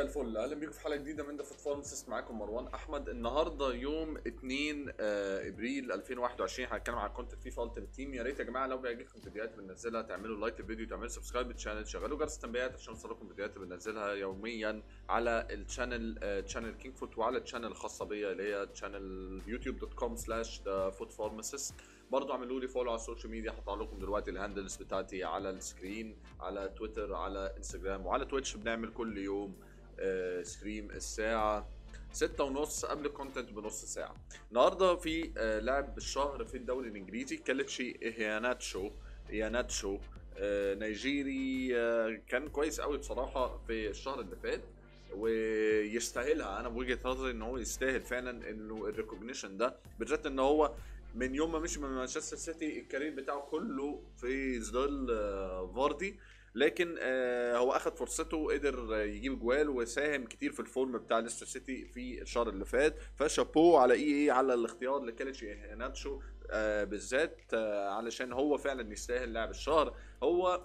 مساء الفل اهلا بيكم في حلقه جديده من ذا فوت فارماسيست معاكم مروان احمد النهارده يوم 2 آه، ابريل 2021 هنتكلم عن كونتنت فيفا التيمت تيم يا ريت يا جماعه لو بيعجبكم الفيديوهات اللي بننزلها تعملوا لايك للفيديو تعملوا سبسكرايب للشانل شغلوا جرس التنبيهات عشان يوصلكم الفيديوهات اللي بننزلها يوميا على الشانل تشانل كينج فوت وعلى الشانل الخاصه بيا اللي هي تشانل يوتيوب دوت كوم سلاش ذا فوت فارماسيست برضه اعملوا لي فولو على السوشيال ميديا هحط لكم دلوقتي الهاندلز بتاعتي على السكرين على تويتر على انستجرام وعلى تويتش بنعمل كل يوم آه، ستريم الساعة ستة ونص قبل الكونتنت بنص ساعة النهاردة في آه، لاعب بالشهر في الدوري الإنجليزي كالتشي إياناتشو إياناتشو آه، نيجيري آه، كان كويس قوي بصراحة في الشهر اللي فات ويستاهلها انا بوجهه نظري ان هو يستاهل فعلا انه الريكوجنيشن ده بالذات ان هو من يوم ما مشي من مانشستر سيتي الكارير بتاعه كله في ظل آه، فاردي لكن آه، هو اخذ فرصته قدر آه، يجيب جوال وساهم كتير في الفورم بتاع ليستر سيتي في الشهر اللي فات فشابوه على اي اي على الاختيار لكاليتشي هيناتشو آه، بالذات آه، علشان هو فعلا يستاهل لاعب الشهر هو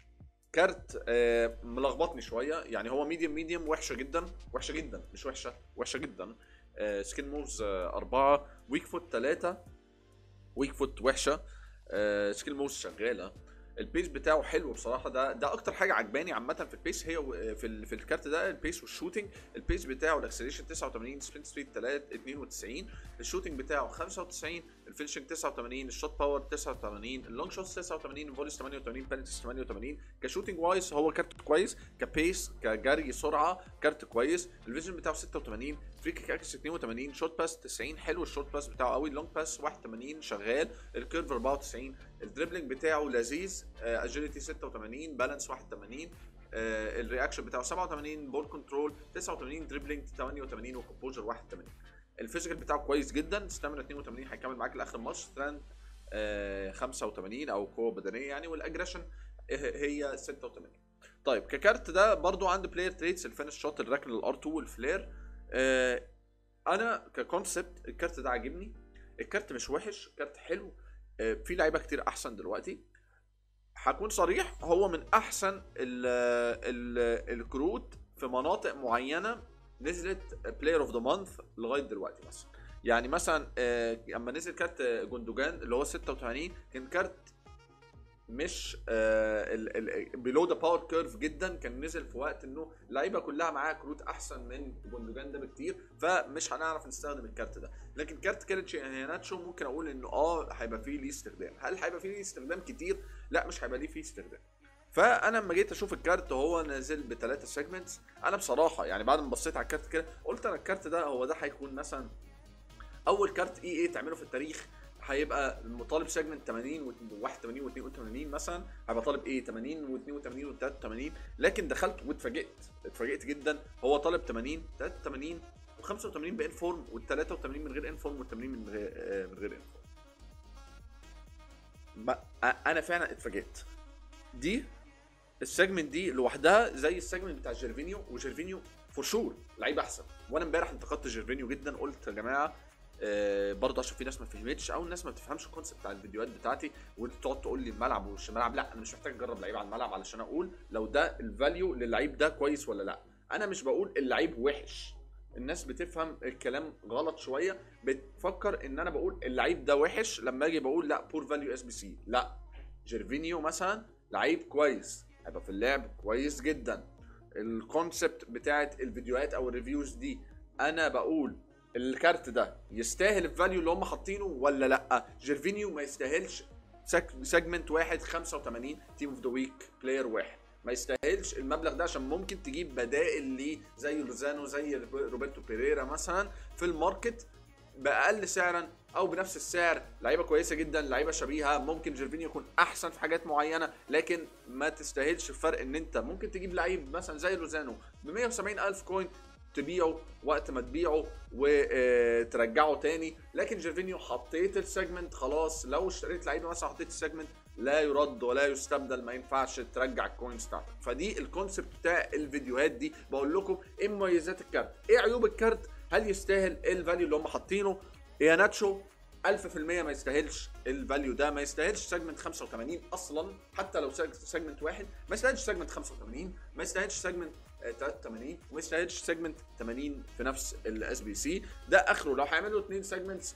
كارت آه، ملخبطني شويه يعني هو ميديوم ميديوم وحشه جدا وحشه جدا مش وحشه وحشه جدا آه، سكين موفز آه، أربعة ويك فوت ثلاثة ويك فوت وحشة آه، سكين موفز شغالة البيس بتاعه حلو بصراحه ده ده اكتر حاجه عجباني عامه في البيس هي و- في ال- في الكارت ده البيس والشوتنج البيس بتاعه الاكسلريشن 89 سبرنت سبيد 3 92 الشوتنج بتاعه 95 الفينشنج 89 الشوت باور 89 اللونج شوت 89 الفوليس 88 بنالتيز 88 كشوتنج وايز هو كارت كويس كبيس كجري سرعه كارت كويس الفيجن بتاعه 86 فري كيك اكس 82 شوت باس 90 حلو الشوت باس بتاعه قوي اللونج باس 81 شغال الكيرف 94 الدريبلينج بتاعه لذيذ اجيلتي 86 بالانس 81 آه، الرياكشن بتاعه 87 بول كنترول 89 دريبلينج 88 وكومبوجر 81 الفيزيكال بتاعه كويس جدا ستامina 82 هيكمل معاك لاخر الماتش ستراند آه، 85 او قوه بدنيه يعني والاجريشن هي 86 طيب ككارت ده برضو عنده بلاير تريتس الفينش شوت الركن الار 2 والفلير آه، انا ككونسبت الكارت ده عاجبني الكارت مش وحش كارت حلو آه، في لعيبه كتير احسن دلوقتي هكون صريح هو من احسن ال ال الكروت في مناطق معينه نزلت بلاير اوف ذا مانث لغايه دلوقتي مثلا يعني مثلا آه، اما نزل كارت جندوجان اللي هو 86 كان كارت مش بيلو ذا باور كيرف جدا كان نزل في وقت انه اللعيبه كلها معاها كروت احسن من جندوجان ده بكتير فمش هنعرف نستخدم الكارت ده لكن كارت كاليتشي هيناتشو ممكن اقول انه اه هيبقى فيه ليه استخدام هل هيبقى فيه ليه استخدام كتير لا مش هيبقى ليه فيه استخدام فانا لما جيت اشوف الكارت وهو نازل بثلاثه سيجمنتس انا بصراحه يعني بعد ما بصيت على الكارت كده قلت انا الكارت ده هو ده هيكون مثلا اول كارت اي اي تعمله في التاريخ هيبقى مطالب سيجمنت 80 و 81 و 82 مثلا هيبقى طالب ايه 80 و 82 و 83 لكن دخلت واتفاجئت اتفاجئت جدا هو طالب 80 83 و 85 بان فورم وال 83 من غير ان فورم وال 80 من غير آه، من غير ان فورم ما- أ- انا فعلا اتفاجئت دي السيجمنت دي لوحدها زي السيجمنت بتاع جيرفينيو وجيرفينيو فور شور لعيب احسن وانا امبارح انتقدت جيرفينيو جدا قلت يا جماعه آه برضه عشان في ناس ما فهمتش او الناس ما بتفهمش الكونسيبت بتاع الفيديوهات بتاعتي وتقعد تقول لي الملعب ومش الملعب لا انا مش محتاج اجرب لعيب على الملعب علشان اقول لو ده الفاليو للعيب ده كويس ولا لا انا مش بقول اللعيب وحش الناس بتفهم الكلام غلط شويه بتفكر ان انا بقول اللعيب ده وحش لما اجي بقول لا بور فاليو اس بي سي لا جيرفينيو مثلا لعيب كويس هيبقى في اللعب كويس جدا الكونسبت بتاعت الفيديوهات او الريفيوز دي انا بقول الكارت ده يستاهل الفاليو اللي هم حاطينه ولا لا جيرفينيو ما يستاهلش سيجمنت واحد 85 تيم اوف ذا ويك بلاير واحد ما يستاهلش المبلغ ده عشان ممكن تجيب بدائل ليه زي لوزانو زي روبرتو بيريرا مثلا في الماركت باقل سعرا او بنفس السعر لعيبه كويسه جدا لعيبه شبيهه ممكن جيرفينيو يكون احسن في حاجات معينه لكن ما تستاهلش الفرق ان انت ممكن تجيب لعيب مثلا زي لوزانو ب 170 الف كوين تبيعه وقت ما تبيعه وترجعه تاني لكن جيرفينيو حطيت السيجمنت خلاص لو اشتريت لعيبه مثلا حطيت السيجمنت لا يرد ولا يستبدل ما ينفعش ترجع الكوينز بتاعتك فدي الكونسبت بتاع الفيديوهات دي بقول لكم ايه مميزات الكارت ايه عيوب الكارت هل يستاهل ايه الفاليو اللي هم حاطينه يا ناتشو 1000% ما يستاهلش الفاليو ده ما يستاهلش سيجمنت 85 اصلا حتى لو سيجمنت واحد ما يستاهلش سيجمنت 85 ما يستاهلش سيجمنت آه، 83 ومش هيدج سيجمنت 80 في نفس الاس بي سي ده اخره لو هيعملوا اثنين سيجمنتس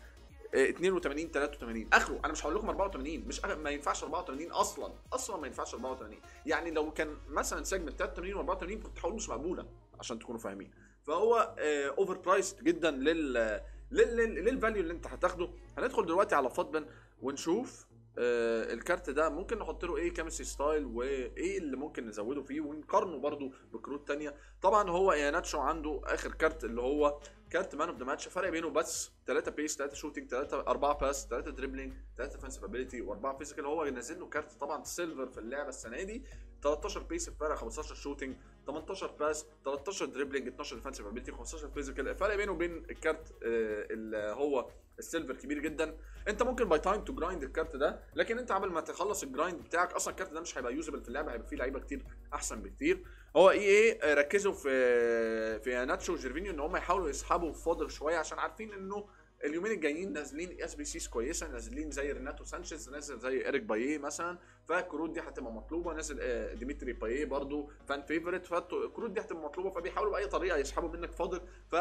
82 83 اخره انا مش هقول لكم 84 مش أخ... ما ينفعش 84 اصلا اصلا ما ينفعش 84 يعني لو كان مثلا سيجمنت 83 و84 كنت هقول مش مقبوله عشان تكونوا فاهمين فهو اوفر برايسد جدا لل للفاليو اللي انت هتاخده هندخل دلوقتي على فوتبن ونشوف آه الكارت ده ممكن نحط له ايه كيمستري ستايل وايه اللي ممكن نزوده فيه ونقارنه برده بكروت تانية طبعا هو اياناتشو عنده اخر كارت اللي هو كارت مان اوف ذا ماتش فرق بينه بس 3 بيس 3 شوتنج 3 4 باس 3 دريبلينج 3 ديفنسيف ابيليتي و4 فيزيكال هو نازل له كارت طبعا سيلفر في اللعبه السنه دي 13 بيس الفرق 15 شوتنج 18 باس 13 دريبلينج 12 ديفنسيف ابيليتي 15 فيزيكال الفرق بينه وبين الكارت آه اللي هو السيلفر كبير جدا انت ممكن باي تايم تو جرايند الكارت ده لكن انت قبل ما تخلص الجرايند بتاعك اصلا الكارت ده مش هيبقى يوزبل في اللعبه هيبقى فيه لعيبه كتير احسن بكتير هو اي ايه ركزوا في في ناتشو وجيرفينيو ان هم يحاولوا يسحبوا فاضل شويه عشان عارفين انه اليومين الجايين نازلين اس بي سيز كويسه نازلين زي ريناتو سانشيز نازل زي اريك بايه مثلا فالكروت دي هتبقى مطلوبه نازل ديمتري بايه برضو فان فيفورت فالكروت دي هتبقى مطلوبه فبيحاولوا باي طريقه يسحبوا منك فاضل ف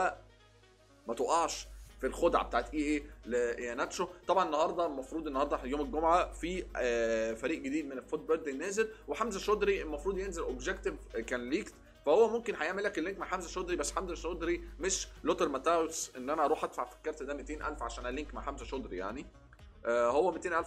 ما تقعش في الخدعه بتاعت اي اي لياناتشو طبعا النهارده المفروض النهارده يوم الجمعه في فريق جديد من الفوت بيرد نازل وحمزه شودري المفروض ينزل اوبجيكتيف كان ليكت فهو ممكن هيعمل لك اللينك مع حمزه شودري بس حمزه شودري مش لوتر ماتاوس ان انا اروح ادفع في الكارت ده 200000 عشان اللينك مع حمزه شودري يعني آه هو 200000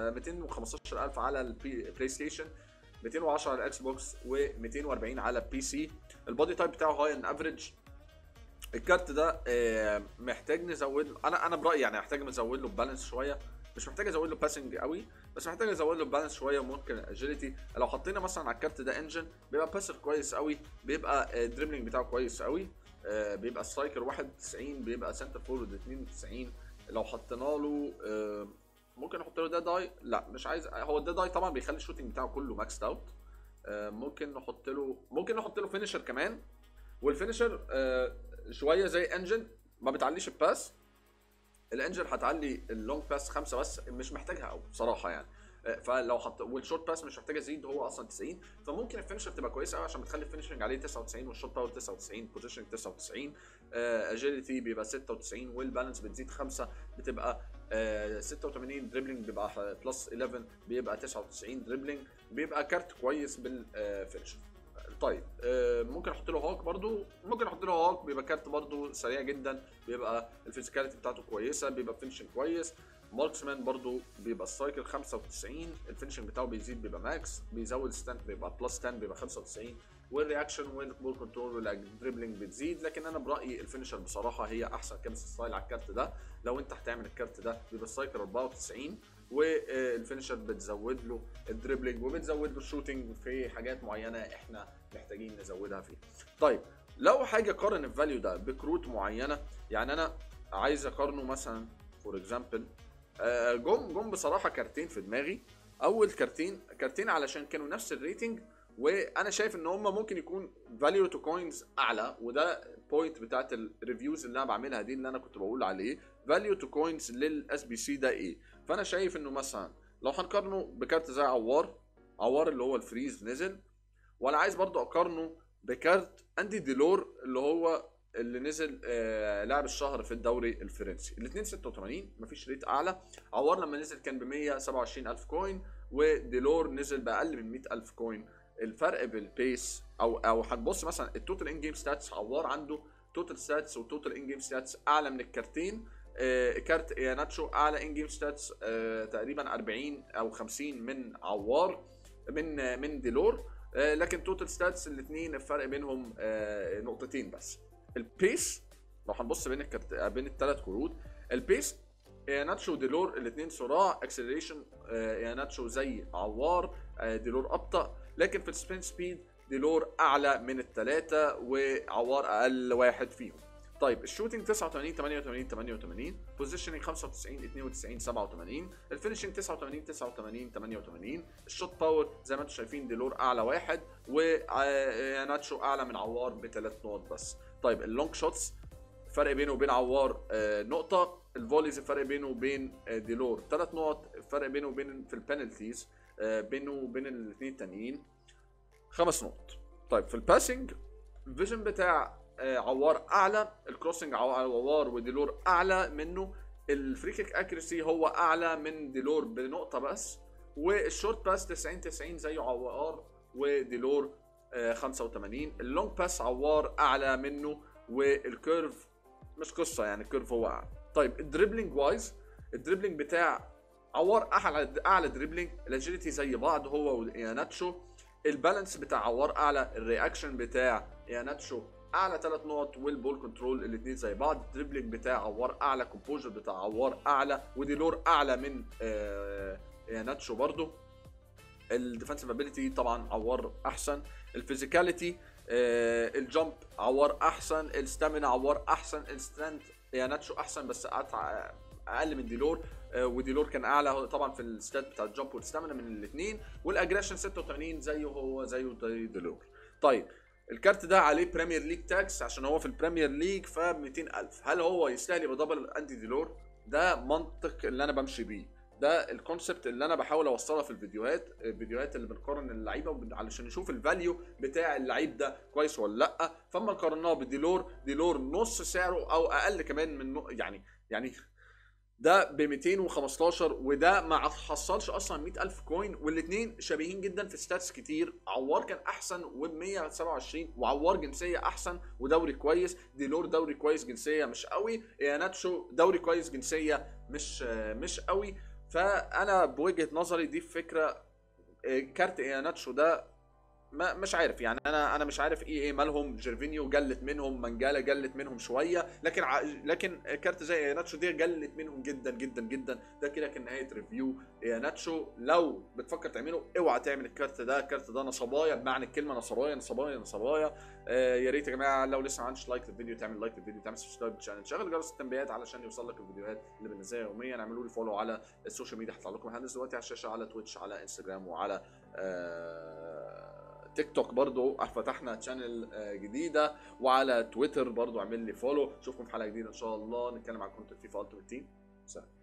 215000 على البلاي ستيشن 210 على الاكس بوكس و240 على البي سي البودي تايب بتاعه هاي ان افريج الكارت ده آه محتاج نزود له انا انا برايي يعني محتاج نزود له بالانس شويه مش محتاج ازود له باسنج قوي بس محتاج ازود له بالانس شويه وممكن اجيلتي لو حطينا مثلا على الكارت ده انجن بيبقى باسر كويس قوي بيبقى الدريبلينج بتاعه كويس قوي آه بيبقى سترايكر 91 بيبقى سنتر فورورد 92 لو حطينا له آه ممكن نحط له ده داي لا مش عايز هو ده داي طبعا بيخلي الشوتنج بتاعه كله ماكس اوت ممكن نحط له ممكن نحط له فينيشر كمان والفينيشر شويه زي انجن ما بتعليش الباس الانجن هتعلي اللونج باس خمسه بس مش محتاجها قوي بصراحه يعني فلو حط والشورت باس مش محتاج ازيد هو اصلا 90 فممكن الفينشر تبقى كويسه قوي عشان بتخلي الفينشنج عليه 99 والشوت باور 99 بوزيشننج 99 اجيلتي بيبقى 96 والبالانس بتزيد 5 بتبقى آه 86 دريبلينج بيبقى بلس 11 بيبقى 99 دريبلينج بيبقى كارت كويس بالفينشر طيب آه ممكن احط له هاك برضو ممكن احط له هاك بيبقى كارت برضو سريع جدا بيبقى الفيزيكاليتي بتاعته كويسه بيبقى فينشنج كويس ماركسمان برضو بيبقى السايكل 95 الفينشنج بتاعه بيزيد بيبقى ماكس بيزود ستاند بيبقى بلس 10 بيبقى 95 والرياكشن والبول كنترول والدريبلينج بتزيد لكن انا برايي الفينشر بصراحه هي احسن كيمس ستايل على الكارت ده لو انت هتعمل الكارت ده بيبقى السايكل 94 والفينشر بتزود له الدريبلينج وبتزود له الشوتنج في حاجات معينه احنا محتاجين نزودها فيه. طيب لو حاجه قارن الفاليو ده بكروت معينه يعني انا عايز اقارنه مثلا فور اكزامبل جم جم بصراحه كارتين في دماغي اول كارتين كارتين علشان كانوا نفس الريتنج وانا شايف ان هم ممكن يكون فاليو تو كوينز اعلى وده بوينت بتاعت الريفيوز اللي انا بعملها دي اللي انا كنت بقول عليه فاليو تو كوينز للاس بي سي ده ايه فانا شايف انه مثلا لو هنقارنه بكارت زي عوار عوار اللي هو الفريز نزل وانا عايز برضو اقارنه بكارت اندي ديلور اللي هو اللي نزل آه لاعب الشهر في الدوري الفرنسي الاثنين 86 مفيش ريت اعلى عوار لما نزل كان ب 127 الف كوين وديلور نزل باقل من 100 الف كوين الفرق بالبيس او او هتبص مثلا التوتال ان جيم ستاتس عوار عنده توتال ستاتس وتوتال ان جيم ستاتس اعلى من الكارتين آه كارت ناتشو اعلى ان جيم ستاتس آه تقريبا 40 او 50 من عوار من آه من ديلور آه لكن توتال ستاتس الاثنين الفرق بينهم آه نقطتين بس البيس لو هنبص بين الكرت... بين الثلاث كروت البيس يا ناتشو وديلور الاثنين صراع اكسلريشن يا ناتشو زي عوار ديلور ابطا لكن في السبين سبيد ديلور اعلى من الثلاثه وعوار اقل واحد فيهم طيب الشوتنج 89 88 88 بوزيشننج 95 92 87 الفينشنج 89 89 88 الشوت باور زي ما انتم شايفين ديلور اعلى واحد وناتشو اعلى من عوار بثلاث نقط بس طيب اللونج شوتس الفرق بينه وبين عوار آه نقطة الفوليز الفرق بينه وبين آه ديلور ثلاث نقط الفرق بينه وبين في البنالتيز آه بينه وبين الاثنين التانيين خمس نقط طيب في الباسنج الفيجن بتاع آه، عوار اعلى الكروسنج عوار وديلور اعلى منه الفري كيك اكيرسي هو اعلى من ديلور بنقطه بس والشورت باس 90 90 زيه عوار وديلور آه، 85 اللونج باس عوار اعلى منه والكيرف مش قصه يعني الكيرف هو اعلى طيب الدريبلينج وايز الدريبلينج بتاع عوار اعلى اعلى دريبلينج الاجيلتي زي بعض هو وياناتشو البالانس بتاع عوار اعلى الرياكشن بتاع ياناتشو اعلى ثلاث نقط والبول كنترول الاثنين زي بعض الدريبلينج بتاع عوار اعلى كومبوجر بتاع عوار اعلى وديلور اعلى من آه ياناتشو برضو الديفensive ابيليتي طبعا عوار احسن الفيزيكاليتي آه الجامب عوار احسن الستامينا عوار احسن السترينث ياناتشو احسن بس أتع... اقل من ديلور آه وديلور كان اعلى طبعا في الستات بتاع الجامب والستامينا من الاثنين والاجريشن 86 زيه هو زيه زي ديلور طيب الكارت ده عليه بريمير ليج تاكس عشان هو في البريمير ليج ف 200000 هل هو يستاهل يبقى دبل انتي ديلور ده منطق اللي انا بمشي بيه ده الكونسبت اللي انا بحاول اوصلها في الفيديوهات الفيديوهات اللي بنقارن اللعيبه وبن- علشان نشوف الفاليو بتاع اللعيب ده كويس ولا لا فاما قارناه بديلور ديلور نص سعره او اقل كمان من نو- يعني يعني ده ب 215 وده ما حصلش اصلا 100000 كوين والاثنين شبيهين جدا في ستاتس كتير عوار كان احسن وب 127 وعوار جنسيه احسن ودوري كويس ديلور دوري كويس جنسيه مش قوي اياناتشو دوري كويس جنسيه مش مش قوي فانا بوجهه نظري دي فكره آه، كارت اياناتشو ده ما مش عارف يعني انا انا مش عارف ايه ايه مالهم جيرفينيو جلت منهم منجالا جلت منهم شويه لكن ع... لكن كارت زي ناتشو دي جلت منهم جدا جدا جدا ده كده كان نهايه ريفيو يا ناتشو لو بتفكر تعمله اوعى تعمل الكارت ده الكارت ده نصبايا بمعنى الكلمه نصبايا نصبايا نصبايا آه يا ريت يا جماعه لو لسه ما عملتش لايك للفيديو تعمل لايك للفيديو تعمل سبسكرايب للشانل شغل جرس التنبيهات علشان يوصل لك الفيديوهات اللي بنزلها يوميا اعملوا لي فولو على السوشيال ميديا هطلع لكم هندس دلوقتي على الشاشه على تويتش على انستجرام وعلى آه تيك توك برضو فتحنا تشانل آه، جديده وعلى تويتر برضو اعمل لي فولو اشوفكم في حلقه جديده ان شاء الله نتكلم عن كونتنت فيفا التيمت تيم سلام